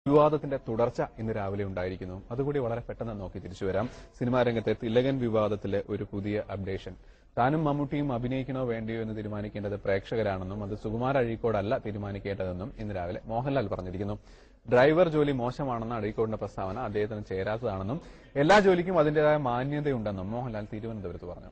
വിവാദത്തിന്റെ തുടർച്ച ഇന്ന് രാവിലെ ഉണ്ടായിരിക്കുന്നു അതുകൂടി വളരെ പെട്ടെന്ന് നോക്കി തിരിച്ചു വരാം സിനിമാ രംഗത്തെ തിലകൻ വിവാദത്തിലെ ഒരു പുതിയ അപ്ഡേഷൻ താനും മമ്മൂട്ടിയും അഭിനയിക്കണോ വേണ്ടിയോ എന്ന് തീരുമാനിക്കേണ്ടത് പ്രേക്ഷകരാണെന്നും അത് സുകുമാർ അഴീക്കോടല്ല തീരുമാനിക്കേണ്ടതെന്നും ഇന്ന് രാവിലെ മോഹൻലാൽ പറഞ്ഞിരിക്കുന്നു ഡ്രൈവർ ജോലി മോശമാണെന്ന അഴീക്കോടിന്റെ പ്രസ്താവന അദ്ദേഹത്തിന് ചേരാത്തതാണെന്നും എല്ലാ ജോലിക്കും അതിന്റേതായ മാന്യതയുണ്ടെന്നും മോഹൻലാൽ തിരുവനന്തപുരത്ത് പറഞ്ഞു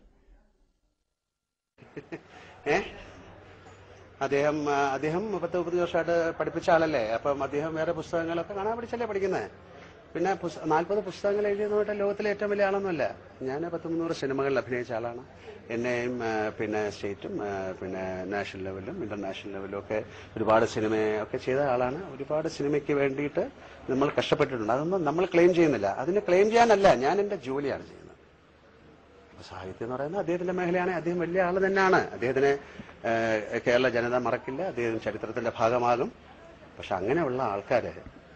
ഏ അദ്ദേഹം ആ, അദ്ദേഹം പത്ത് മുപ്പത് വർഷമായിട്ട് പഠിപ്പിച്ച ആളല്ലേ അപ്പം അദ്ദേഹം വേറെ പുസ്തകങ്ങളൊക്കെ കാണാൻ പഠിച്ചല്ലേ പഠിക്കുന്നത് പിന്നെ നാൽപ്പത് പുസ്തകങ്ങൾ എഴുതിയെന്ന് ലോകത്തിലെ ഏറ്റവും വലിയ ആളൊന്നുമല്ല ഞാൻ പത്ത് മുന്നൂറ് സിനിമകളിൽ അഭിനയിച്ച ആളാണ് എന്നെയും ആ, പിന്നെ സ്റ്റേറ്റും ആ, പിന്നെ നാഷണൽ ലെവലിലും ഇന്റർനാഷണൽ ലെവലിലും ഒക്കെ ഒരുപാട് സിനിമയൊക്കെ ചെയ്ത ആളാണ് ഒരുപാട് സിനിമയ്ക്ക് വേണ്ടിയിട്ട് നമ്മൾ കഷ്ടപ്പെട്ടിട്ടുണ്ട് അതൊന്നും നമ്മൾ ക്ലെയിം ചെയ്യുന്നില്ല അതിന് ക്ലെയിം ചെയ്യാനല്ല ഞാൻ എന്റെ ജോലിയാണ് ചെയ്യുന്നത് അപ്പൊ സാഹിത്യം എന്ന് പറയുന്നത് അദ്ദേഹത്തിന്റെ മേഖലയാണ് അദ്ദേഹം വലിയ ആൾ തന്നെയാണ് അദ്ദേഹത്തിന് ഏഹ്, കേരള ജനത മറക്കില്ല അദ്ദേഹം ചരിത്രത്തിന്റെ ഭാഗമാകും പക്ഷെ അങ്ങനെയുള്ള ആൾക്കാര്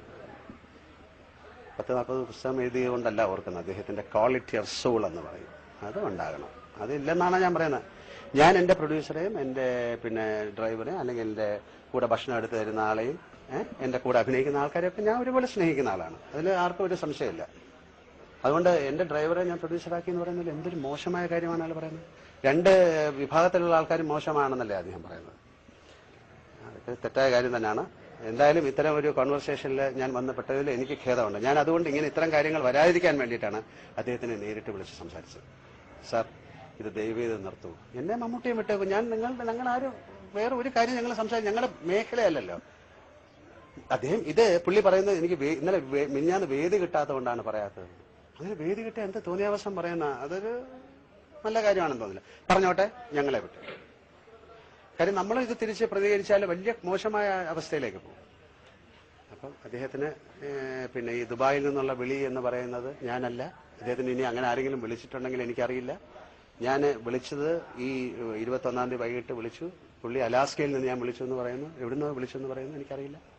പത്ത് നാൽപ്പത് പുസ്തകം എഴുതിയതുകൊണ്ടല്ല ഓർക്കുന്നത് അദ്ദേഹത്തിന്റെ ക്വാളിറ്റി ഓഫ് സോൾ എന്ന് പറയും അത് ഉണ്ടാകണം അതില്ലെന്നാണ് ഞാൻ പറയുന്നത് ഞാൻ എന്റെ പ്രൊഡ്യൂസറെയും എന്റെ പിന്നെ ഡ്രൈവറെയും അല്ലെങ്കിൽ എന്റെ കൂടെ ഭക്ഷണം എടുത്ത് തരുന്ന ആളെയും ഏഹ്, എന്റെ കൂടെ അഭിനയിക്കുന്ന ആൾക്കാരെയൊക്കെ ഞാൻ ഒരുപോലെ സ്നേഹിക്കുന്ന ആളാണ് അതിൽ ആർക്കും ഒരു സംശയമില്ല അതുകൊണ്ട് എന്റെ ഡ്രൈവറെ ഞാൻ പ്രൊഡ്യൂസറാക്കി എന്ന് പറയുന്നത് എന്തൊരു മോശമായ കാര്യമാണ് അയാൾ പറയുന്നത് രണ്ട് വിഭാഗത്തിലുള്ള ആൾക്കാർ മോശമാണെന്നല്ലേ അദ്ദേഹം പറയുന്നത് അതൊക്കെ തെറ്റായ കാര്യം തന്നെയാണ് എന്തായാലും ഇത്തരം ഒരു കോൺവെർസേഷനിൽ ഞാൻ വന്നപ്പെട്ടതിൽ എനിക്ക് ഖേദമുണ്ട് ഞാൻ അതുകൊണ്ട് ഇങ്ങനെ ഇത്തരം കാര്യങ്ങൾ വരാതിരിക്കാൻ വേണ്ടിയിട്ടാണ് അദ്ദേഹത്തിനെ നേരിട്ട് വിളിച്ച് സംസാരിച്ചത് സാർ ഇത് ദയവ് ചെയ്ത് നിർത്തൂ എന്നെ മമ്മൂട്ടിയും വിട്ടേക്കും ഞാൻ നിങ്ങൾ ഞങ്ങൾ ആരും വേറെ ഒരു കാര്യം ഞങ്ങൾ സംസാരിക്കും ഞങ്ങളുടെ മേഖലയല്ലല്ലോ അദ്ദേഹം ഇത് പുള്ളി പറയുന്നത് എനിക്ക് വേ- ഇന്നലെ വേ- മിനിഞ്ഞാന്ന് വേദി കിട്ടാത്തതുകൊണ്ടാണ് പറയാത്തത് അങ്ങനെ വേദി കിട്ടിയ എന്ത് തോന്നിയാവസം പറയുന്ന അതൊരു നല്ല കാര്യമാണെന്ന് തോന്നില്ല പറഞ്ഞോട്ടെ ഞങ്ങളെ വിട്ടു കാര്യം നമ്മൾ ഇത് തിരിച്ച് പ്രതികരിച്ചാൽ വലിയ മോശമായ അവസ്ഥയിലേക്ക് പോകും അപ്പം അദ്ദേഹത്തിന് ഏഹ്, പിന്നെ ഈ ദുബായിൽ നിന്നുള്ള വിളി എന്ന് പറയുന്നത് ഞാനല്ല അദ്ദേഹത്തിന് ഇനി അങ്ങനെ ആരെങ്കിലും വിളിച്ചിട്ടുണ്ടെങ്കിൽ എനിക്കറിയില്ല ഞാൻ വിളിച്ചത് ഈ ഇരുപത്തൊന്നാം തീയതി വൈകിട്ട് വിളിച്ചു പുള്ളി അലാസ്കയിൽ നിന്ന് ഞാൻ വിളിച്ചു എന്ന് പറയുന്നു എവിടുന്ന് വിളിച്ചു എന്ന് പറയുന്നു എനിക്കറിയില്ല